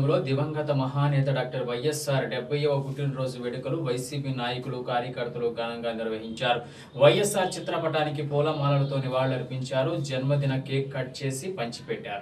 నియోజకవర్గంలో దివంగత మహానేత డాక్టర్ వైఎస్ఆర్ డెబ్బైవ పుట్టినరోజు వేడుకలు వైసీపీ నాయకులు కార్యకర్తలు ఘనంగా నిర్వహించారు వైఎస్ఆర్ చిత్రపటానికి పూలమాలలతో నివాళులర్పించారు జన్మదిన కేక్ కట్ చేసి పంచిపెట్టారు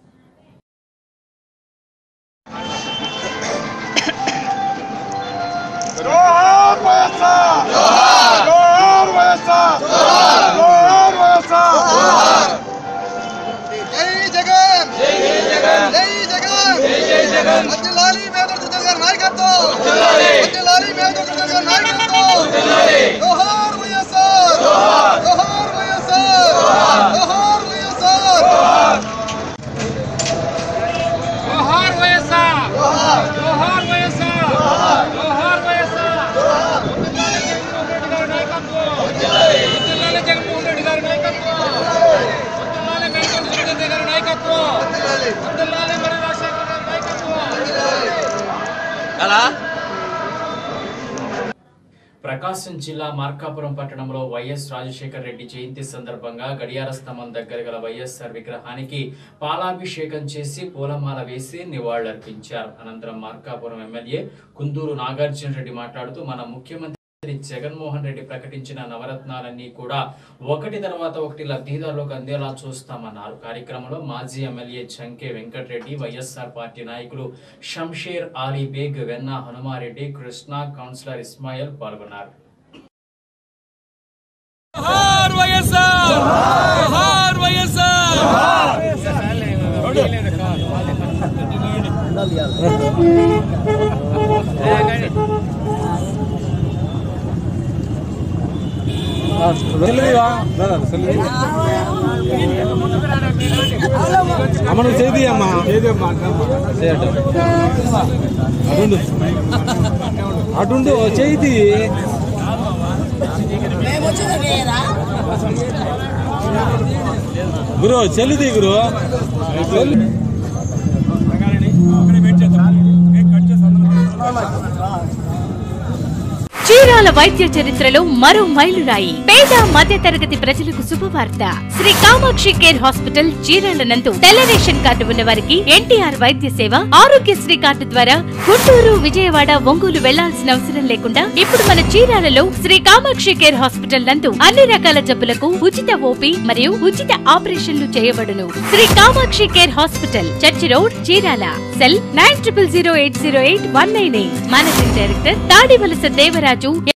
జోహార్ వైఎస్ఆర్ జోహార్ వైఎస్ఆర్ జోహార్ వైఎస్ఆర్ జై జగన్ జై జగన్ జై జగన్ జై జై జగన్ వజ్జలాలి మేధర్ సుజల్ గారి నాయకత్వం వజ్జలాలి వజ్జలాలి మేధర్ సుజల్ గారి నాయకత్వం వజ్జలాలి జోహార్ వైఎస్ఆర్ జోహార్ జోహార్ వైఎస్ఆర్ జోహార్ జోహార్ వైఎస్ఆర్ జోహార్ వైఎస్ఆర్ జోహార్ వైఎస్ఆర్ జోహార్ వైఎస్ఆర్ వజ్జలాలి జగన్మోహన్ రెడ్డి గారి నాయకత్వం వజ్జలాలి మేకర్ సురేంద్ర గారి నాయకత్వం వజ్జలాలి మరి రాజశేఖర్ గారి నాయకత్వం ప్రకాశం జిల్లా మార్కాపురం పట్టణంలో వైఎస్ రాజశేఖర రెడ్డి జయంతి సందర్భంగా గడియార స్తంభం దగ్గర గల వైఎస్ఆర్ విగ్రహానికి పాలాభిషేకం చేసి పూలమాల వేసి నివాళులర్పించారు అనంతరం మార్కాపురం ఎమ్మెల్యే కుందూరు నాగార్జున రెడ్డి మాట్లాడుతూ మన ముఖ్యమంత్రి జగన్మోహన్ రెడ్డి ప్రకటించిన నవరత్నాలన్నీ కూడా ఒకటి తర్వాత ఒకటి లబ్ధిదారులకు అందేలా చూస్తామన్నారు కార్యక్రమంలో మాజీ MLA Chanke Venkatareddy YSR party నాయకులు షంషేర్ ఆలీ బేగ్ వెన్న హనుమారెడ్డి కృష్ణ కౌన్సిలర్ ఇస్మాయిల్ పాల్గొన్నారు జోహార్ వైఎస్ఆర్ జోహార్ వైఎస్ఆర్ అమ్మను చేది అమ్మా అటుండు అటుండు చేతి గురు చెల్లిది గురు చెల్లి చీరాల వైద్య చరిత్రలో మరో మైలురాయి పేద మధ్య తరగతి ప్రజలకు శుభవార్త శ్రీ కామాక్షి కేర్ హాస్పిటల్ చీరాల నందు తెల్ల రేషన్ కార్డు ఉన్న వారికి ఎన్టీఆర్ వైద్య సేవ ఆరోగ్యశ్రీ కార్డు ద్వారా గుంటూరు విజయవాడ ఒంగోలు వెళ్లాల్సిన అవసరం లేకుండా ఇప్పుడు మన చీరాలలో శ్రీ కామాక్షి కేర్ హాస్పిటల్ నందు అన్ని రకాల జబ్బులకు ఉచిత ఓపీ మరియు ఉచిత ఆపరేషన్లు చేయబడును Sri Kamakshi care hospital church road Chirala cell nine triple zero eight zero eight one nine eight managing director Tadivalasa Devaraju